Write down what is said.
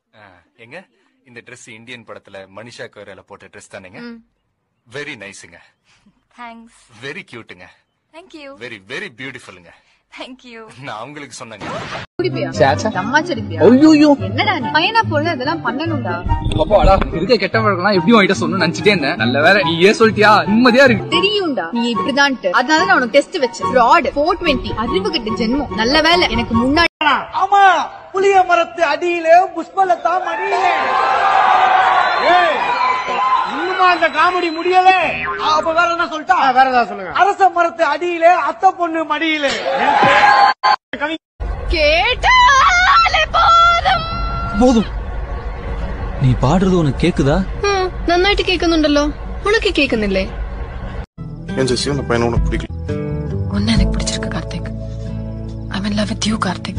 எங்க இந்த Dress Indian படத்துல மனிஷா கொய்ரால போட்ட Dress தானேங்க வெரி நைஸுங்க தேங்க்ஸ் வெரி கியூட்டுங்க தேங்க்யூ வெரி வெரி பியூட்டிஃபுல்லுங்க தேங்க்யூ நான் அவங்களுக்கு சொன்னேங்க என்னடா நீ? பையனா பொண்ணு இதெல்லாம் பண்ணணும்டா அப்பாடா இருக்க கெட்ட பழக்கம்லாம் எப்படி உன்கிட்ட சொல்லணும்னு நினைச்சிட்டே இருந்தேன் நல்ல வேலை நீ ஏன் சொல்லிட்டியா நிம்மதியா இருக்கு தெரியும்டா நீ இப்படிதான்ட்டு அதனால நான் உனக்கு டெஸ்ட் வச்சேன் ஃப்ராட் ஃபோர் டுவெண்ட்டி அறிவு கிட்ட ஜென்மம் நல்ல வேலை எனக்கு முன்னாடி ஆமா புளிய மரத்து அடியிலே புஷ்பலதா மடியிலே ஏய், இன்னுமா அந்த காமெடி முடியல அப்ப வேற என்ன சொல்லிட்டா வேற ஏதாவது சொல்லுங்க அரச மரத்து அடியிலே அத்தை பொண்ணு மடியிலே கேட்டாலே போதும் போதும் നീ പാടുന്നത് ഉനക്ക് കേക്കുതാ നന്നായിട്ട് കേൾക്കുന്നുണ്ടല്ലോ ഉണക്ക് കേൾക്കുന്നില്ലേ என் ஜெசி அந்த பையனை உனக்கு பிடிக்கல ഒന്നെ എനിക്ക് പിടിച്ചിരിക്ക Karthik I am in love with you Karthik